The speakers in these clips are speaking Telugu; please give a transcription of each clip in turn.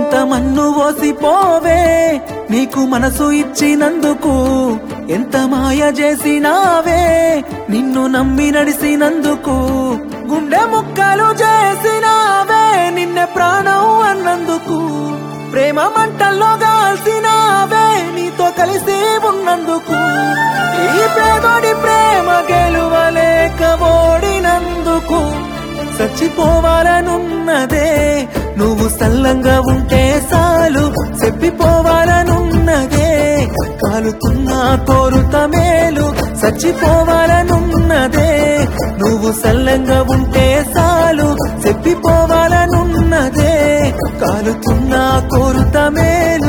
ఎంత మన్ను పోసిపోవే నీకు మనసు ఇచ్చినందుకు ఎంత మాయ చేసినావే నిన్ను నమ్మి నడిసినందుకు గుండె ముక్కలు చేసినావే నిన్నే ప్రాణం అన్నందుకు ప్రేమ మంటల్లో కాల్సినావే నీతో కలిసి ఉన్నందుకు ఈ పేదోడి ప్రేమ గెలువలేక ఓడినందుకు చచ్చిపోవాలనున్నదే నువ్వు సల్లంగా ఉంటే చాలు చెప్పిపోవాలనున్నదే కాలుతున్నా కోరుత మేలు చచ్చిపోవాలనున్నదే నువ్వు సల్లంగా ఉంటే చాలు చెప్పిపోవాలనున్నదే కాలుతున్నా కోరుత మేలు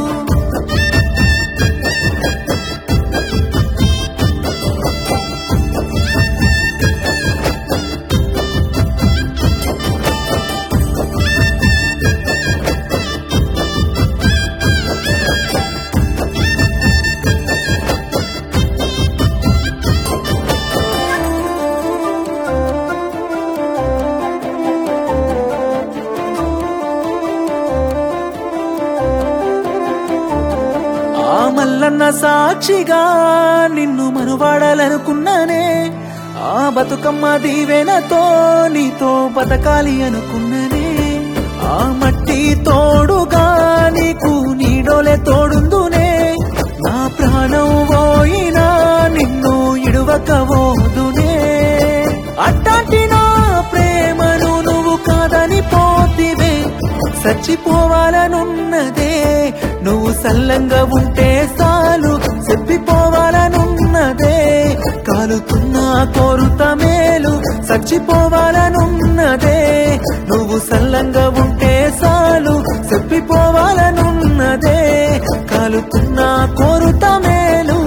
ఆ మల్లన్న సాక్షిగా నిన్ను మనువాడాలనుకున్నానే ఆ బతుకమ్మ దీవెనతో నీతో బతకాలి అనుకున్ననే ఆ మట్టి తోడుగా నీకు నీడోలే తోడుందునే నా ప్రాణం పోయినా నిన్ను ఇడువక పోదునే అట్టాంటి నా ప్రేమను నువ్వు కాదని పోతివే చచ్చిపోవాలనున్నదే నువ్వు సల్లంగా ఉంటే చాలు చెప్పిపోవాలనున్నదే కాలుతున్నా కోరుత మేలు చచ్చిపోవాలనున్నదే నువ్వు సల్లంగా ఉంటే చాలు చెప్పిపోవాలనున్నదే కాలుతున్నా కోరుత మేలు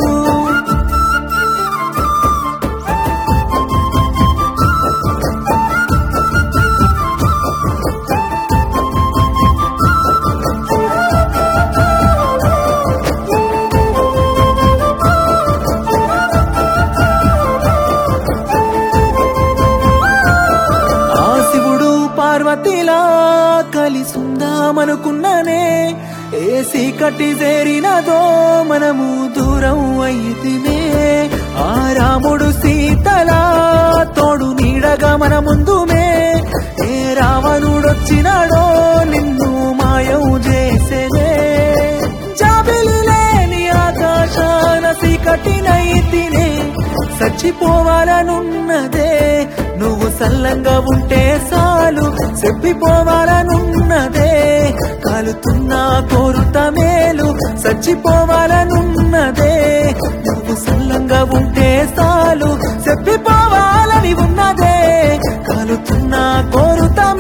ఆ శివుడు పార్వతిలా కలిసుందామనుకున్నానే ఏ సీకటి చేరినదో మనము దూరం అయితినే ఆ రాముడు సీతలా తోడు నీడగా మన ముందుమే ఏ రావణుడొచ్చినాడో నిన్ను మాయం చేసేనే జాబిలి లేని ఆకాశాన సీకటినైతినే చచ్చిపోవాలనున్నదే నువ్వు సల్లంగా ఉంటే చాలు చెప్పిపోవాలనున్నదే కాలుతున్నా కోరుత మేలు చచ్చిపోవాలనున్నదే నువ్వు సల్లంగా ఉంటే చాలు చెప్పిపోవాలని ఉన్నదే కాలుతున్నా కోరుత